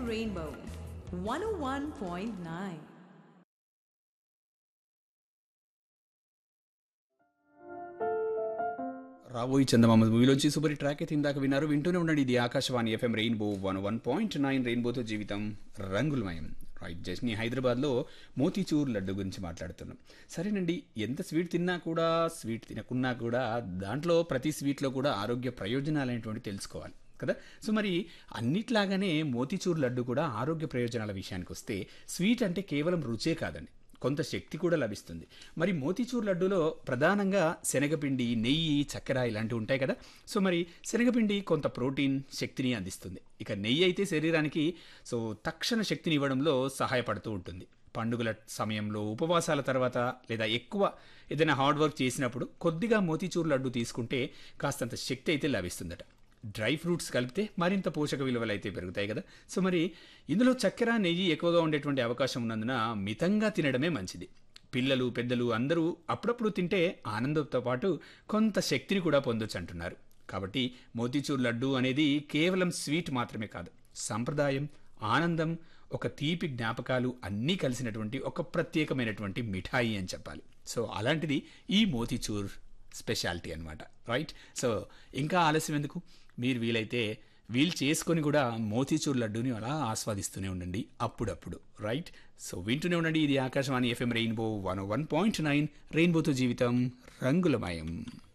Rainbow 101.9. రాబోయి చందమామ మూవీలోంచి super hit track అయితే ఇందాక విన్నారు వింటూనే ఉండండి ఇది Akashvani FM rainbow one one point nine రెయిన్బోతో జీవితం రంగులమయం రైట్ జస్ట్ నీ హైదరాబాద్లో మోతీచూర్ లడ్డు గురించి మాట్లాడుతున్నాం సరేనండి ఎంత స్వీట్ తిన్నా కూడా స్వీట్ తినకున్నా కూడా దాంట్లో ప్రతి స్వీట్లో కూడా ఆరోగ్య ప్రయోజనాలు అనేటువంటి తెలుసుకోవాలి కదా సో మరి అన్నిట్లాగానే మోతీచూర్ లడ్డు కూడా ఆరోగ్య ప్రయోజనాల విషయానికి వస్తే స్వీట్ అంటే కేవలం రుచే కాదండి కొంత శక్తి కూడా లభిస్తుంది మరి మోతీచూర్ లడ్డూలో ప్రధానంగా శనగపిండి నెయ్యి చక్కెర ఇలాంటివి ఉంటాయి కదా సో మరి శనగపిండి కొంత ప్రోటీన్ శక్తిని అందిస్తుంది ఇక నెయ్యి అయితే శరీరానికి సో తక్షణ శక్తిని ఇవ్వడంలో సహాయపడుతూ ఉంటుంది పండుగల సమయంలో ఉపవాసాల తర్వాత లేదా ఎక్కువ ఏదైనా హార్డ్ వర్క్ చేసినప్పుడు కొద్దిగా మోతీచూర్ లడ్డు తీసుకుంటే కాస్తంత శక్తి అయితే లభిస్తుందట డ్రై ఫ్రూట్స్ కలిపితే మరింత పోషక విలువలు అయితే పెరుగుతాయి కదా సో మరి ఇందులో చక్కెర నెయ్యి ఎక్కువగా ఉండేటువంటి అవకాశం ఉన్నందున మితంగా తినడమే మంచిది పిల్లలు పెద్దలు అందరూ అప్పుడప్పుడు తింటే ఆనందంతో పాటు కొంత శక్తిని కూడా పొందొచ్చు అంటున్నారు కాబట్టి మోతీచూర్ లడ్డు అనేది కేవలం స్వీట్ మాత్రమే కాదు సంప్రదాయం ఆనందం ఒక తీపి జ్ఞాపకాలు అన్నీ కలిసినటువంటి ఒక ప్రత్యేకమైనటువంటి మిఠాయి అని చెప్పాలి సో అలాంటిది ఈ మోతీచూర్ స్పెషాలిటీ అనమాట రైట్ సో ఇంకా ఆలస్యం ఎందుకు మీరు వీలైతే వీలు చేసుకొని కూడా మోతీచూర్ లడ్డూని అలా ఆస్వాదిస్తూనే ఉండండి అప్పుడప్పుడు రైట్ సో వింటూనే ఉండండి ఇది Akashvani FM rainbow one one point nine రెయిన్బోతో జీవితం రంగులమయం